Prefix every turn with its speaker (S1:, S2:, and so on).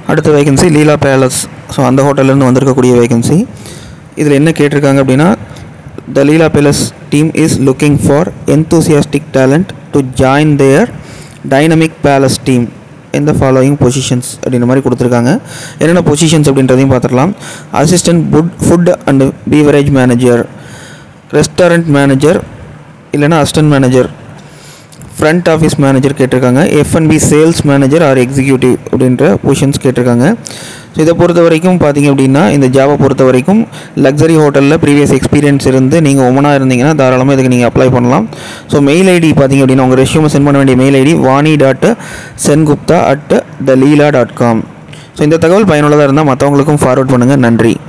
S1: அடுத்த வேகன்சி லீலா palace so அந்த ஹோட்டல்லேருந்து வந்திருக்கக்கூடிய வேகன்சி இதில் என்ன கேட்டிருக்காங்க அப்படின்னா the Leela palace team is looking for enthusiastic talent to join their dynamic palace team இந்த ஃபாலோயிங் பொசிஷன்ஸ் அப்படின்ற மாதிரி கொடுத்துருக்காங்க என்னென்ன பொசிஷன்ஸ் அப்படின்றதையும் பார்த்துடலாம் assistant food food and beverage manager restaurant manager இல்லைன்னா assistant manager front office manager கேட்டிருக்காங்க F N B sales manager or executive அப்படின்ற பொசிஷன்ஸ் கேட்டிருக்காங்க ஸோ இதை பொறுத்த வரைக்கும் பார்த்தீங்க அப்படின்னா இந்த ஜாவை பொறுத்த வரைக்கும் லக்ஸரி ஹோட்டலில் ப்ரீவியஸ் எக்ஸ்பீரியன்ஸ் இருந்து நீங்கள் ஒமனாக இருந்தீங்கன்னா தாராளமாக இதுக்கு நீங்கள் அப்ளை பண்ணலாம் ஸோ மெயில் ஐடி பார்த்தீங்க அப்படின்னா உங்கள் ரெஷ்யூமை சென்ட் பண்ண வேண்டிய mail ID Vani dot Sengupta at the Leela dot com so இந்த தகவல் பயனுள்ளதாக இருந்தால் மற்றவங்களுக்கும் ஃபார்வர்ட் பண்ணுங்கள் நன்றி